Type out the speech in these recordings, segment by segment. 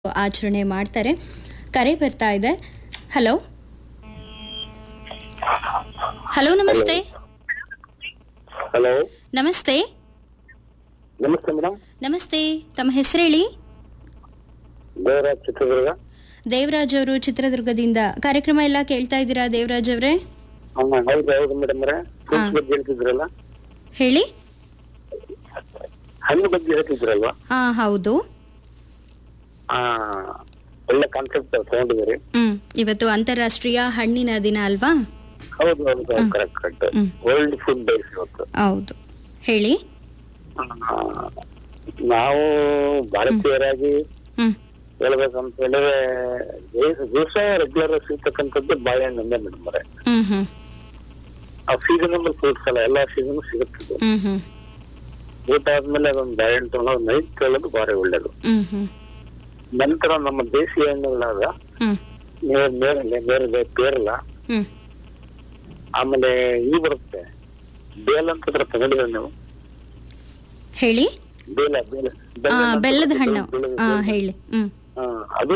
ಆಚರಣೆ ಮಾಡ್ತಾರೆ ಕರೆ ಬರ್ತಾ ಇದೆ ಹಲೋ ಹಲೋ ನಮಸ್ತೆ ಹಲೋ ನಮಸ್ತೆ ನಮಸ್ತೆ ಮೇಡಮ್ ನಮಸ್ತೆ ತಮ್ಮ ಹೆಸರು ಹೇಳಿ ದೇವರಾಜ್ ಚಿತ್ರದುರ್ಗ ದೇವರಾಜ್ ಅವರು ಚಿತ್ರದುರ್ಗದಿಂದ ಕಾರ್ಯಕ್ರಮ ಎಲ್ಲ ಕೇಳ್ತಾ ಇದ್ದೀರಾ ದೇವರಾಜ್ ಅವರೇ ಹ್ಮ್, ಹೌದು ಹೌದು ಮೇಡಮ್ ಅವರೇ ಫ್ರೂಟ್ಸ್ ಬಗ್ಗೆ ಹೇಳ್ತಿದ್ರಲ್ಲ ಹೇಳಿ ಹಣ್ಣು ಬಗ್ಗೆ ಹೇಳ್ತಿದ್ರಲ್ವಾ ಹಾ ಹೌದು ಆ ಒಳ್ಳೆ ಕಾನ್ಸೆಪ್ಟ್ ತಗೊಂಡಿದ್ದೀರಿ ಹ್ಮ್ ಇವತ್ತು ಅಂತಾರಾಷ್ಟ್ರೀಯ ಹಣ್ಣಿನ ದಿನ ಅಲ್ವಾ ಹೌದು ಹೌದು correct correct hmm. World food days ಇವತ್ತು ಹೌದು ಹೇಳಿ ಆ, ನಾವು ಭಾರತೀಯರಾಗಿ ಹ್ಮ್ ಹೇಳ್ಬೇಕಂತ ಹೇಳಿದ್ರೆ ದಿವಸ- ದಿವಸ ರೆಗ್ಯುಲರ್ ಸಿಗ್ತಕ್ಕಂಥದ್ದು ಬಾಳೆಹಣ್ಣು ಒಂದೇ ಮೇಡಮ್ ಅವರೇ ಹ್ಮ್ ಹ್ಮ್ ಆ ಸೀಸನಬಲ್ ಫ್ರೂಟ್ಸ್ ಅಲ್ಲ ಎಲ್ಲಾ ಸೀಸನ್ ಸಿಗುತ್ತದೆ ಹ್ಮ್ ಹ್ಮ್ ಊಟ ಆದ್ಮೇಲೆ ಅದೊಂದು ಬಾಳೆಹಣ್ಣು ತಗೊಳ್ಳೋದು ನೈಟ್ ತಗೊಳ್ಳೋದು ಭಾರಿ ಒಳ್ಳೇದು ಹ್ಮ್ ಹ್ಮ್ ನಂತರ ನಮ್ಮ ದೇಶೀಯ ಹಣ್ಣುಗಳಾದ ಹ್ಮ್ ನೇರ ನೇರಳೆ ನೇರಳೆ ಪೇರಲ ಹ್ಮ್ ಆಮೇಲೆ ಈ ಬರುತ್ತೆ ಬೇಲ್ ಅಂತ ಬರುತ್ತೆ ನೋಡಿದ್ರೆ ನೀವು ಹೇಳಿ ಬೇಲ ಬೇಲ ಆ, ಬೆಲ್ಲ ಅಂತ ಬೆಲ್ಲದ ಬರುತ್ತೆ, ಹಣ್ಣು ಬೆಲ್ಲದ ಆ ಹಣ್ಣು. ಹೇಳಿ ಹ್ಮ್ ಆ, ಅದು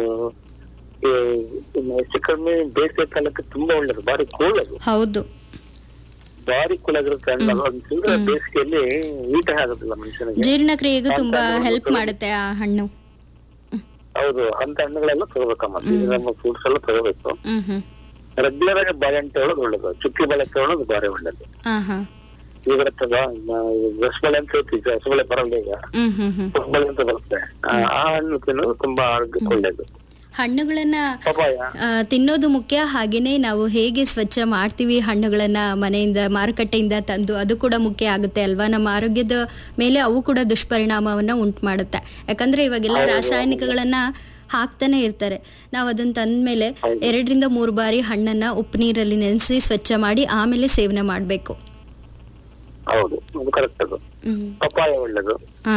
ಈ, ಇನ್ನು ಹೆಚ್ಚು ಕಡಿಮೆ ಬೇಸಿಗೆ ಕಾಲಕ್ಕೆ ತುಂಬಾ ಒಳ್ಳೇದು ಭಾರಿ ಕೂಲ್ ಅದು ಹೌದು ಭಾರಿ ಕೂಲ್ ಆಗಿರುತ್ತೆ ಹಣ್ಣು ಅದು ಅದನ್ನ ತಿಂದ್ರೆ ಬೇಸಿಗೆಯಲ್ಲಿ ಊಟ ಆಗೋದಿಲ್ಲ ಮನುಷ್ಯನಿಗೆ ಜೀರ್ಣಕ್ರಿಯೆಗೂ ತುಂಬಾ ಅಂತ ಹೆಲ್ಪ್ ಒಂದು- ಮಾಡುತ್ತೆ ಆ ಹಣ್ಣು ಹೌದು ಅಂತ ಹಣ್ಣುಗಳೆಲ್ಲ ತಗೋಬೇಕಮ್ಮ ನಮ್ಮ ಫ್ರೂಟ್ಸ್ ಎಲ್ಲ ತಗೋಬೇಕು ಹ್ಮ್ ಹ್ಮ್ ರೆಗ್ಯುಲರ್ ಆಗಿ ಬಾಳೆಹಣ್ಣು ತಗೊಳ್ಳೋದು ಒಳ್ಳೇದು ಚುಕ್ಕಿ ಬಾಳೆ ತಗೊಳ್ಳೋದು ಭಾರಿ ಒಳ್ಳೇದು ಆ ಹಾ ಈಗ ಬರ್ತದ ರಸಬಾಳೆ ಅಂತ ಹೇಳ್ತೀವಿ ರಸಬಾಳೆ ಬರಲ್ಲ ಈಗ ಹ್ಮ್ ಹ್ಮ್ ಹ್ಮ್ ರಸಬಾಳೆ ಅಂತ ಬರುತ್ತೆ ಆ ಆ ಹಣ್ಣು ತಿನ್ನೋದು ತುಂಬಾ ಆರೋಗ್ಯಕ್ಕೆ ಒಳ್ಳೇದು ಹಣ್ಣುಗಳನ್ನ ಪಪಾಯ ಆ, ತಿನ್ನೋದು ಮುಖ್ಯ ಹಾಗೇನೆ ನಾವು ಹೇಗೆ ಸ್ವಚ್ಛ ಮಾಡ್ತೀವಿ ಹಣ್ಣುಗಳನ್ನ ಮನೆಯಿಂದ ಮಾರುಕಟ್ಟೆಯಿಂದ ತಂದು ಅದು ಕೂಡ ಮುಖ್ಯ ಆಗುತ್ತೆ ಅಲ್ವಾ ನಮ್ಮ ಆರೋಗ್ಯದ ಮೇಲೆ ಅವು ಕೂಡ ದುಷ್ಪರಿಣಾಮವನ್ನ ಉಂಟು ಮಾಡುತ್ತೆ ಯಾಕಂದ್ರೆ ಇವಾಗೆಲ್ಲ ರಾಸಾಯನಿಕಗಳನ್ನ ಹಾಕ್ತಾನೆ ಇರ್ತಾರೆ ನಾವು ಅದನ್ನ ತಂದ್ಮೇಲೆ ಎರಡರಿಂದ ಮೂರು ಬಾರಿ ಹಣ್ಣನ್ನ ಉಪ್ಪು ನೀರಲ್ಲಿ ನೆನೆಸಿ ಸ್ವಚ್ಛ ಮಾಡಿ ಆಮೇಲೆ ಸೇವನೆ ಮಾಡಬೇಕು ಹೌದು ಅದು ಕರೆಕ್ಟ್ ಅದು ಹ್ಮ್ ಪಪಾಯ ಒಳ್ಳೇದು ಹಾ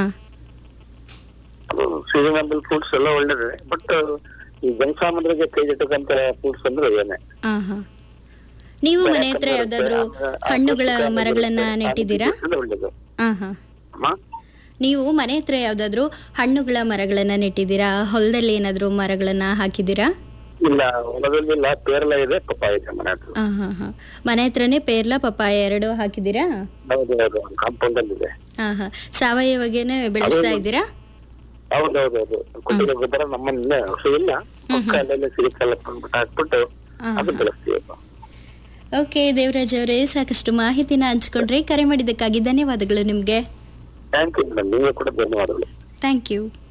ಅದು ಸೀಸನಬಲ್ ಫ್ರೂಟ್ಸ್ ಎಲ್ಲ ಒಳ್ಳೇದೇ ಬಟ್ ಈ ಜನಸಾಮಾನ್ಯರಿಗೆ ಕೈ ಇಟ್ಟಕ್ಕಂತ ಫ್ರೂಟ್ಸ್ ಅಂದ್ರೆ ಏನೇ ಆ ಹಾ ನೀವು ಮನೆ ಹತ್ರ ಯಾವ್ದಾದ್ರು ಹಣ್ಣುಗಳ ಮರಗಳನ್ನ ನೆಟ್ಟಿದ್ದೀರಾ ಅದು ಒಳ್ಳೇದು ಆ ಹಾ ಅಮ್ಮ ನೀವು ಮನೆ ಹತ್ರ ಯಾವ್ದಾದ್ರು ಹಣ್ಣುಗಳ ಮರಗಳನ್ನ ನೆಟ್ಟಿದ್ದೀರಾ ಹೊಲದಲ್ಲಿ ಏನಾದ್ರು ಮರಗಳನ್ನ ಹಾಕಿದ್ದೀರಾ ಇಲ್ಲ ಹೊಲದಲ್ಲಿ ಇಲ್ಲ ಪೇರಲ ಇದೆ ಪಪಾಯ ಇದೆ ಮನೆ ಹತ್ರ ಆ, ಹಾ ಹಾ ಮನೆ ಹತ್ರನೇ ಪೇರ್ಲ ಪಪ್ಪಾಯ ಎರಡು ಹಾಕಿದ್ದೀರಾ ಹೌದು ಹೌದು ಕಾಂಪೌಂಡ್ ಅಲ್ಲಿ ಇದೆ ಹಾ ಹಾ ಸಾವಯವಗೆನೆ ಬೆಳೆಸ್ತಾ ಇದ್ದೀರಾ ಹೌದು ಹೌದು ಹೌದು ಕೊಟ್ಟಿಗೆ ಗೊಬ್ಬರ ನಮ್ಮನ್ನ ಔಷಧಿ ಇಲ್ಲ ಪಕ್ಕ ಅಲ್ಲೆಲ್ಲ ಸಿಗುತ್ತಲ್ಲ ಬಂದ್ಬಿಟ್ಟು ಹಾಕ್ಬಿಟ್ಟು ಅದು ಬೆಳೆಸ್ತೀವಿ ಓಕೆ ದೇವರಾಜ್ ಅವರೇ ಸಾಕಷ್ಟು ಮಾಹಿತಿನ ಹಂಚ್ಕೊಂಡ್ರಿ ಕರೆ ಮಾಡಿದ್ದಕ್ಕಾಗಿ ಧನ್ಯವಾದಗಳು ನಿಮ್ಗೆ ಥ್ಯಾಂಕ್ ಯು ಮೇಡಮ್ ನಿಮಗೆ ಕೂಡ ಧನ್ಯವಾದಗಳು ಥ್ಯಾಂಕ್ ಯು